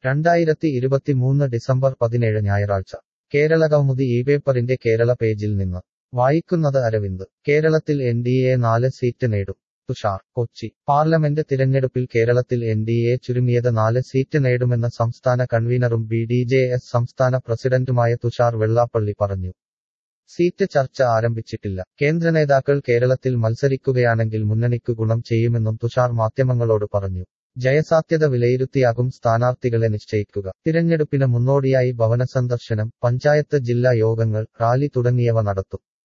രണ്ടായിരത്തി ഇരുപത്തിമൂന്ന് ഡിസംബർ പതിനേഴ് ഞായറാഴ്ച കേരളകൗമുദി ഈ പേപ്പറിന്റെ കേരള പേജിൽ നിന്ന് വായിക്കുന്നത് അരവിന്ദ് കേരളത്തിൽ എൻ ഡി എ നാല് സീറ്റ് നേടും തുഷാർ കൊച്ചി പാർലമെന്റ് തിരഞ്ഞെടുപ്പിൽ കേരളത്തിൽ എൻ ഡി എ ചുരുങ്ങിയത് നാല് സീറ്റ് നേടുമെന്ന് സംസ്ഥാന കൺവീനറും ബി ഡി ജെ എസ് സംസ്ഥാന പ്രസിഡന്റുമായ തുഷാർ വെള്ളാപ്പള്ളി പറഞ്ഞു സീറ്റ് ചർച്ച ആരംഭിച്ചിട്ടില്ല കേന്ദ്ര നേതാക്കൾ കേരളത്തിൽ മത്സരിക്കുകയാണെങ്കിൽ മുന്നണിക്ക് ഗുണം ചെയ്യുമെന്നും തുഷാർ മാധ്യമങ്ങളോട് പറഞ്ഞു ജയസാധ്യത വിലയിരുത്തിയാകും സ്ഥാനാർത്ഥികളെ നിശ്ചയിക്കുക തിരഞ്ഞെടുപ്പിന് മുന്നോടിയായി ഭവന സന്ദർശനം പഞ്ചായത്ത് ജില്ലാ യോഗങ്ങൾ റാലി തുടങ്ങിയവ നടത്തും